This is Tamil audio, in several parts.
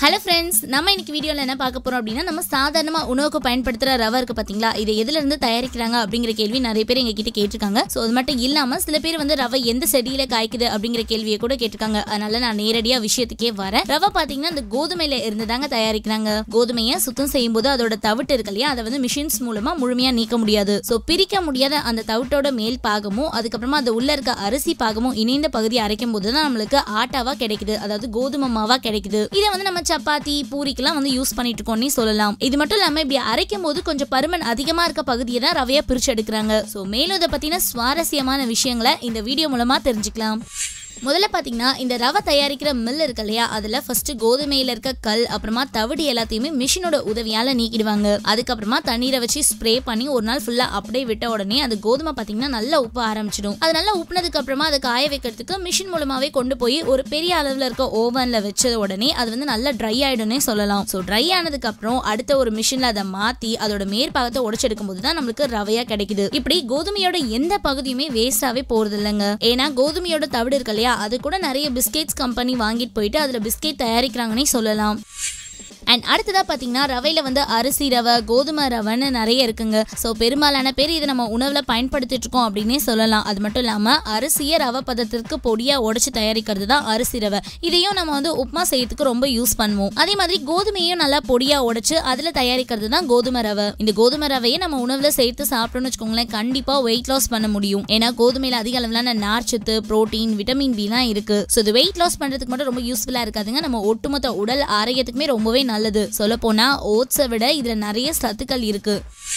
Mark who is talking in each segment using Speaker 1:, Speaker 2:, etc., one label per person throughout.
Speaker 1: ஹலோ ஃப்ரெண்ட்ஸ் நம்ம இன்னைக்கு வீடியோவில் என்ன பார்க்க போறோம் அப்படின்னா நம்ம சாதாரணமாக உணவுக்கு பயன்படுத்துகிற ரவை இருக்கு பார்த்தீங்களா இதை எதுல இருந்து தயாரிக்கிறாங்க அப்படிங்கிற கேள்வி நிறைய பேர் எங்ககிட்ட கேட்டிருக்காங்க ஸோ அது மட்டும் இல்லாமல் சில பேர் வந்து ரவை எந்த செடியில் காய்க்குது அப்படிங்கிற கேள்வியை கூட கேட்டிருக்காங்க அதனால நான் நேரடியாக விஷயத்துக்கே வரேன் ரவை பார்த்தீங்கன்னா இந்த கோதுமையில இருந்து தாங்க தயாரிக்கிறாங்க கோதுமையை சுத்தம் செய்யும் போது அதோட தவிட்டு இருக்கு இல்லையா அதை வந்து மிஷின்ஸ் மூலமா முழுமையா நீக்க முடியாது ஸோ பிரிக்க முடியாத அந்த தவிட்டோட மேல் பாகமும் அதுக்கப்புறமா அது உள்ள இருக்க அரிசி பாகமும் இணைந்த பகுதியை அரைக்கும் போது தான் நம்மளுக்கு ஆட்டாவா கிடைக்குது அதாவது கோதுமை மாவா கிடைக்குது இதை வந்து நம்ம சப்பாத்தி பூரிக்கெல்லாம் வந்து யூஸ் பண்ணிட்டு இருக்கோம்னு சொல்லலாம் இது மட்டும் இல்லாம இப்படி அரைக்கும் போது கொஞ்சம் பருமன் அதிகமா இருக்க பகுதியை தான் ரவையா பிரிச்சு எடுக்கிறாங்க ஸோ மேலும் இதை பத்தின சுவாரஸ்யமான விஷயங்களை இந்த வீடியோ மூலமா தெரிஞ்சுக்கலாம் முதல்ல பார்த்தீங்கன்னா இந்த ரவை தயாரிக்கிற மில் இருக்கு இல்லையா அதில் ஃபர்ஸ்ட் கோதுமையில் இருக்க கல் அப்புறமா தவிடு எல்லாத்தையுமே மிஷினோட உதவியால் நீக்கிடுவாங்க அதுக்கப்புறமா தண்ணீரை வச்சு ஸ்ப்ரே பண்ணி ஒரு நாள் ஃபுல்லாக அப்படியே விட்ட உடனே அது கோதுமை பார்த்தீங்கன்னா நல்லா உப்ப ஆரம்பிச்சிடும் அது நல்லா உப்புனதுக்கு அப்புறமா அதை காய வைக்கிறதுக்கு மிஷின் மூலமாவே கொண்டு போய் ஒரு பெரிய அளவில் இருக்க ஓவனில் வச்ச உடனே அது வந்து நல்லா ட்ரை ஆயிடும்னே சொல்லலாம் ஸோ ட்ரை ஆனதுக்கு அப்புறம் அடுத்த ஒரு மிஷினில் அதை மாற்றி அதோட மேற்பாகத்தை உடைச்செடுக்கும் போது தான் நம்மளுக்கு ரவையா கிடைக்குது இப்படி கோதுமையோட எந்த பகுதியுமே வேஸ்டாவே போறது இல்லைங்க ஏன்னா கோதுமையோட தவிடு இருக்கு இல்லையா அது கூட நிறைய பிஸ்கெட்ஸ் கம்பெனி வாங்கிட்டு போயிட்டு அதில் பிஸ்கெட் தயாரிக்கிறாங்கன்னே சொல்லலாம் அண்ட் அடுத்ததாக பார்த்தீங்கன்னா ரவையில் வந்து அரிசி ரவை கோதுமை ரவைன்னு நிறைய இருக்குங்க ஸோ பெரும்பாலான பேர் இதை நம்ம உணவில் பயன்படுத்திட்டு இருக்கோம் அப்படின்னே சொல்லலாம் அது மட்டும் இல்லாமல் அரிசியை ரவை பதத்திற்கு பொடியாக உடைச்சு தயாரிக்கிறது தான் அரிசி ரவை இதையும் நம்ம வந்து உப்புமா செய்யறதுக்கு ரொம்ப யூஸ் பண்ணுவோம் அதே மாதிரி கோதுமையும் நல்லா பொடியாக உடைச்சு அதில் தயாரிக்கிறது தான் கோதுமை ரவை இந்த கோதுமை ரவையை நம்ம உணவில் சேர்த்து சாப்பிட்டோம்னு வச்சுக்கோங்களேன் கண்டிப்பாக வெயிட் லாஸ் பண்ண முடியும் ஏன்னா கோதுமையில் அதிக அளவிலான நார்ச்சத்து புரோட்டீன் விட்டமின் பிலாம் இருக்கு ஸோ இது வெயிட் லாஸ் பண்ணுறதுக்கு மட்டும் ரொம்ப யூஸ்ஃபுல்லாக இருக்காதுங்க நம்ம ஒட்டுமொத்த உடல் ஆரோக்கியத்துக்குமே ரொம்பவே நல்லது சொல்ல போனா ஓட்ஸை விட இதுல நிறைய சத்துக்கள் இருக்கு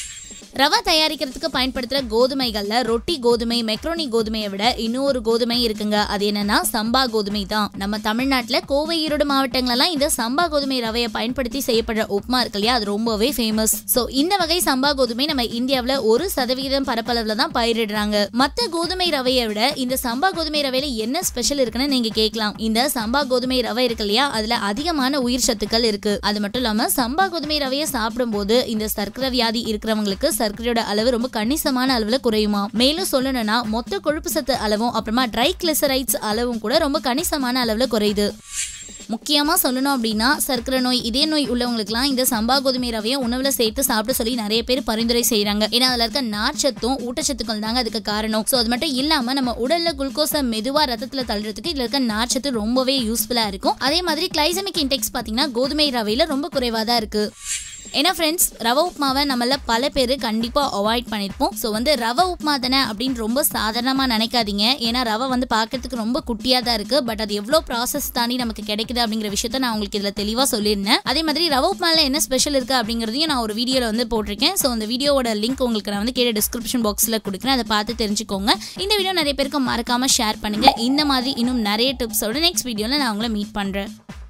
Speaker 1: ரவா தயாரிக்கிறதுக்கு பயன்படுத்துகிற கோதுமைகளில் ரொட்டி கோதுமை மெக்ரோனி கோதுமையை விட இன்னொரு கோதுமை இருக்குங்க அது என்னன்னா சம்பா கோதுமை தான் நம்ம தமிழ்நாட்டில் கோவை ஈரோடு மாவட்டங்களெல்லாம் இந்த சம்பா கோதுமை ரவையை பயன்படுத்தி செய்யப்படுற உப்புமா இருக்கு இல்லையா அது ரொம்பவே ஃபேமஸ் ஸோ இந்த வகை சம்பா கோதுமை நம்ம இந்தியாவில் ஒரு சதவீதம் பரப்பளவில் தான் பயிரிடுறாங்க மற்ற கோதுமை ரவையை விட இந்த சம்பா கோதுமை ரவையில என்ன ஸ்பெஷல் இருக்குன்னு நீங்க கேட்கலாம் இந்த சம்பா கோதுமை ரவை இருக்கு இல்லையா அதுல அதிகமான உயிர் சத்துக்கள் இருக்கு அது மட்டும் இல்லாம சம்பா கோதுமை ரவையை சாப்பிடும்போது இந்த சர்க்கரை வியாதி இருக்கிறவங்களுக்கு சர்க்கரையோட அளவு ரொம்ப கணிசமான அளவுல குறையுமா மேலும் சொல்லணும்னா மொத்த கொழுப்பு சத்து அளவும் அப்புறமா ட்ரை கிளிசரைட்ஸ் அளவும் கூட ரொம்ப கணிசமான அளவுல குறையுது முக்கியமாக சொல்லணும் அப்படின்னா சர்க்கரை நோய் இதய நோய் உள்ளவங்களுக்குலாம் இந்த சம்பா கோதுமை ரவையை உணவில் சேர்த்து சாப்பிட சொல்லி நிறைய பேர் பரிந்துரை செய்கிறாங்க ஏன்னா அதில் இருக்க நார்ச்சத்தும் ஊட்டச்சத்துக்கள் தாங்க அதுக்கு காரணம் ஸோ அது மட்டும் இல்லாமல் நம்ம உடலில் குளுக்கோஸை மெதுவாக ரத்தத்தில் தள்ளுறதுக்கு இதில் இருக்க நார்ச்சத்து ரொம்பவே யூஸ்ஃபுல்லாக இருக்கும் அதே மாதிரி கிளைசமிக் இன்டெக்ஸ் பார்த்தீங்கன்னா கோதுமை ரவையில் ரொம்ப குறைவாக தான் இருக்குது ஏன்னா ஃப்ரெண்ட்ஸ் ரவை உப்புமாவை நம்மள பல பேர் கண்டிப்பாக அவாய்ட் பண்ணியிருப்போம் ஸோ வந்து ரவை உப்புமா தானே அப்படின்னு ரொம்ப சாதாரணமாக நினைக்காதீங்க ஏன்னா ரவை வந்து பார்க்கறதுக்கு ரொம்ப குட்டியாக தான் இருக்குது பட் அது எவ்வளோ ப்ராசஸ் தாண்டி நமக்கு கிடைக்குது அப்படிங்கிற விஷயத்த நான் உங்களுக்கு இதில் தெளிவாக சொல்லியிருந்தேன் அதே மாதிரி ரவை உப்புமாவில் என்ன ஸ்பெஷல் இருக்குது அப்படிங்கிறதையும் நான் ஒரு வீடியோவில் வந்து போட்டிருக்கேன் ஸோ அந்த வீடியோவோட லிங்க் உங்களுக்கு நான் வந்து கீழே டிஸ்கிரிப்ஷன் பாக்ஸில் கொடுக்குறேன் அதை பார்த்து தெரிஞ்சுக்கோங்க இந்த வீடியோ நிறைய பேருக்கு மறக்காமல் ஷேர் பண்ணுங்கள் இந்த மாதிரி இன்னும் நிறைய டிப்ஸோட நெக்ஸ்ட் வீடியோவில் நான் உங்களை மீட் பண்ணுறேன்